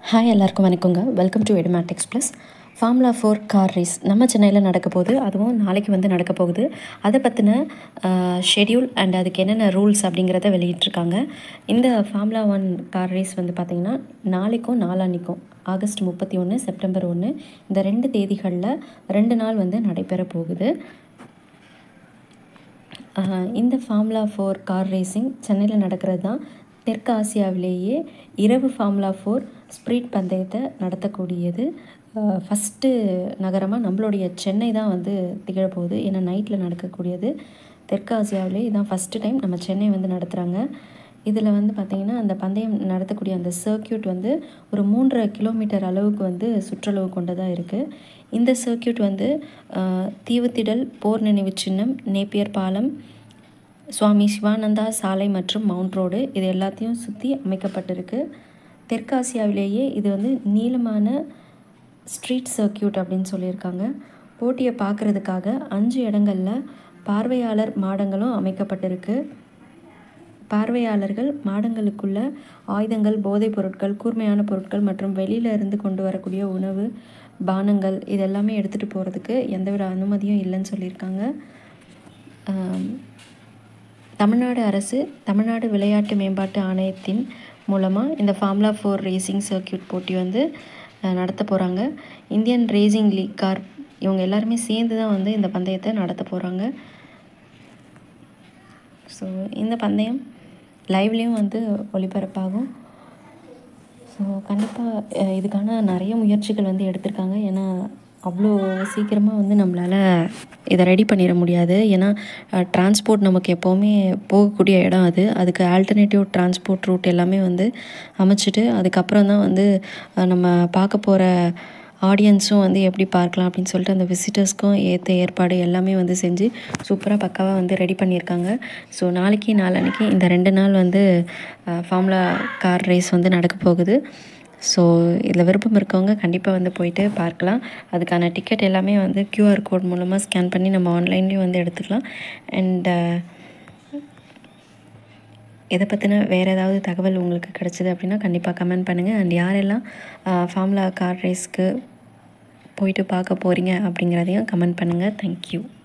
hi எல்லாருக்கும் வணக்கங்க welcome to Edumatics plus formula four car race நம்ம சென்னையில் நடக்க போகுது அதுவும் நாளைக்கு வந்து நடக்க போகுது அதை பற்றின ஷெட்யூல் அண்ட் அதுக்கு என்னென்ன ரூல்ஸ் அப்படிங்கிறத வெளியிட்டிருக்காங்க இந்த ஃபார்முலா ஒன் கார் ரேஸ் வந்து பார்த்திங்கன்னா நாளைக்கும் நாளான்னிக்கும் ஆகஸ்ட் முப்பத்தி ஒன்று செப்டம்பர் ஒன்று இந்த ரெண்டு தேதிகளில் ரெண்டு நாள் வந்து நடைபெற போகுது ஆஹ் இந்த ஃபார்முலா ஃபோர் கார் ரேசிங் சென்னையில் நடக்கிறது தான் தெற்கு ஆசியாவிலேயே இரவு ஃபார்முலா ஃபோர் ஸ்ப்ரீட் பந்தயத்தை நடத்தக்கூடியது ஃபஸ்ட்டு நகரமாக நம்மளுடைய சென்னை தான் வந்து திகழப்போகுது ஏன்னா நைட்டில் நடக்கக்கூடியது தெற்கு ஆசியாவிலே இதுதான் ஃபஸ்ட்டு டைம் நம்ம சென்னை வந்து நடத்துகிறாங்க இதில் வந்து பார்த்திங்கன்னா அந்த பந்தயம் நடத்தக்கூடிய அந்த சர்க்கியூட் வந்து ஒரு மூன்றரை கிலோமீட்டர் அளவுக்கு வந்து சுற்றளவு கொண்டதாக இருக்குது இந்த சர்க்கியூட் வந்து ஆஹ், தீவுத்திடல் போர் நினைவு சின்னம் நேப்பியர் பாலம் சுவாமி சிவானந்தா சாலை மற்றும் மவுண்ட் ரோடு இது எல்லாத்தையும் சுற்றி அமைக்கப்பட்டிருக்கு தெற்காசியாவிலேயே இது வந்து நீளமான ஸ்ட்ரீட் சர்க்கியூட் அப்படின்னு சொல்லியிருக்காங்க போட்டியை பார்க்குறதுக்காக அஞ்சு இடங்களில் பார்வையாளர் மாடங்களும் அமைக்கப்பட்டிருக்கு பார்வையாளர்கள் மாடங்களுக்குள்ள ஆயுதங்கள் போதைப் பொருட்கள் கூர்மையான பொருட்கள் மற்றும் வெளியில இருந்து கொண்டு வரக்கூடிய உணவு பானங்கள் இது எல்லாமே எடுத்துகிட்டு போகிறதுக்கு எந்தவித அனுமதியும் இல்லைன்னு சொல்லியிருக்காங்க ஆம், தமிழ்நாடு அரசு தமிழ்நாடு விளையாட்டு மேம்பாட்டு ஆணையத்தின் மூலமாக இந்த ஃபார்முலா ஃபோர் ரேசிங் சர்க்கியூட் போட்டி வந்து அஹ், நடத்த போகிறாங்க இந்தியன் ரேசிங் லீக் கார் இவங்க எல்லாருமே சேர்ந்து தான் வந்து இந்த பந்தயத்தை நடத்த போகிறாங்க ஸோ இந்த பந்தயம் லைவ்லேயும் வந்து ஒளிபரப்பாகும் ஸோ கண்டிப்பாக இதுக்கான நிறைய முயற்சிகள் வந்து எடுத்திருக்காங்க ஏன்னா அவ்வளோ சீக்கிரமாக வந்து நம்மளால் இதை ரெடி பண்ணிட முடியாது ஏன்னா டிரான்ஸ்போர்ட் நமக்கு எப்போவுமே போகக்கூடிய இடம் அது அதுக்கு ஆல்டர்னேட்டிவ் டிரான்ஸ்போர்ட் ரூட் எல்லாமே வந்து அமைச்சிட்டு அதுக்கப்புறம் தான் வந்து அஹ், நம்ம பார்க்க போகிற ஆடியன்ஸும் வந்து எப்படி பார்க்கலாம் அப்படின்னு சொல்லிட்டு அந்த விசிட்டர்ஸ்க்கும் ஏற்ற ஏற்பாடு எல்லாமே வந்து செஞ்சு சூப்பராக பக்காவாக வந்து ரெடி பண்ணியிருக்காங்க ஸோ நாளைக்கு நாளன்னைக்கு இந்த ரெண்டு நாள் வந்து ஃபார்முலா கார் ரேஸ் வந்து நடக்க போகுது ஸோ இதில் விருப்பம் இருக்கவங்க கண்டிப்பாக வந்து போயிட்டு பார்க்கலாம் அதுக்கான டிக்கெட் எல்லாமே வந்து QR கோட் மூலமாக ஸ்கேன் பண்ணி நம்ம ஆன்லைன்லேயும் வந்து எடுத்துக்கலாம் அண்ட் இதை பற்றின வேறு ஏதாவது தகவல் உங்களுக்கு கிடச்சிது அப்படின்னா கண்டிப்பாக கமெண்ட் பண்ணுங்கள் அண்ட் யாரெல்லாம் ஃபார்முலா கார் ரேஸ்க்கு போயிட்டு பார்க்க போகிறீங்க அப்படிங்கிறதையும் கமெண்ட் பண்ணுங்கள் தேங்க்யூ